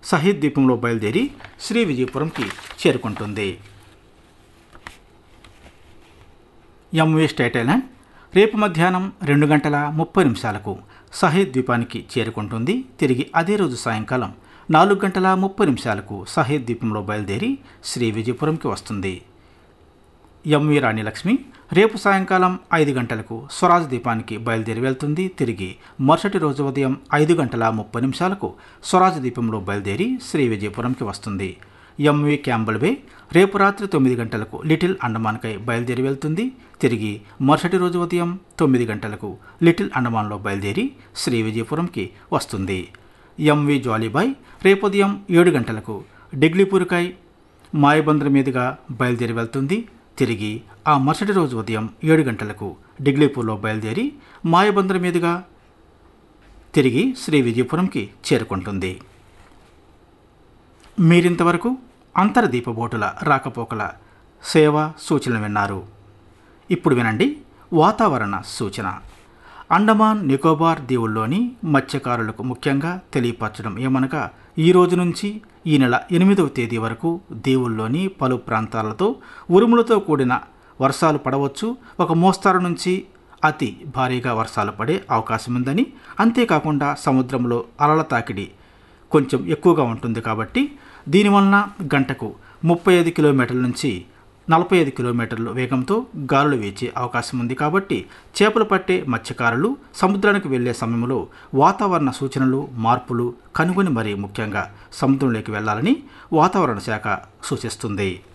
సహీద్ ద్వీపంలో బయలుదేరి శ్రీ విజయపురంకి చేరుకుంటుంది ఎంవీ స్టేట్ ఐలాండ్ రేపు మధ్యాహ్నం రెండు గంటల ముప్పై నిమిషాలకు సహీద్ ద్వీపానికి చేరుకుంటుంది తిరిగి అదే రోజు సాయంకాలం నాలుగు గంటల ముప్పై నిమిషాలకు సహీద్ ద్వీపంలో బయలుదేరి శ్రీ విజయపురంకి వస్తుంది ఎంవి రాణి లక్ష్మి రేపు సాయంకాలం ఐదు గంటలకు స్వరాజ్ ద్వీపానికి బయలుదేరి వెళ్తుంది తిరిగి మరుసటి రోజు ఉదయం ఐదు గంటల ముప్పై నిమిషాలకు స్వరాజ్ ద్వీపంలో బయలుదేరి శ్రీ విజయపురంకి వస్తుంది ఎంవి క్యాంబల్ వే రేపు రాత్రి తొమ్మిది గంటలకు లిటిల్ అండమాన్కై బయలుదేరి వెళ్తుంది తిరిగి మరుసటి రోజు ఉదయం తొమ్మిది గంటలకు లిటిల్ అండమాన్లో బయలుదేరి శ్రీ విజయపురంకి వస్తుంది ఎంవి జాలీబాయ్ రేపు ఉదయం ఏడు గంటలకు డిగ్లీపూర్కై మాయబందర్ మీదుగా బయలుదేరి వెళ్తుంది తిరిగి ఆ మరుసటి రోజు ఉదయం ఏడు గంటలకు డిగ్లీపూర్లో బయలుదేరి మాయబందర్ మీదుగా తిరిగి శ్రీ విజయపురంకి చేరుకుంటుంది మీరింతవరకు అంతర్దీప బోటుల రాకపోకల సేవ సూచనలు విన్నారు ఇప్పుడు వినండి వాతావరణ సూచన అండమాన్ నికోబార్ దీవుల్లోని మత్స్యకారులకు ముఖ్యంగా తెలియపరచడం ఏమనగా ఈ రోజు నుంచి ఈ నెల ఎనిమిదవ తేదీ వరకు దీవుల్లోని పలు ప్రాంతాలతో ఉరుములతో కూడిన వర్షాలు పడవచ్చు ఒక మోస్తారు నుంచి అతి భారీగా వర్షాలు పడే అవకాశం ఉందని అంతేకాకుండా సముద్రంలో అలల తాకిడి కొంచెం ఎక్కువగా ఉంటుంది కాబట్టి దీనివలన గంటకు ముప్పై ఐదు కిలోమీటర్ల నుంచి నలభై ఐదు కిలోమీటర్ల వేగంతో గాలులు వీచే అవకాశం ఉంది కాబట్టి చేపలు పట్టే మత్స్యకారులు సముద్రానికి వెళ్లే సమయంలో వాతావరణ సూచనలు మార్పులు కనుగొని మరీ ముఖ్యంగా సముద్రంలోకి వెళ్లాలని వాతావరణ శాఖ సూచిస్తుంది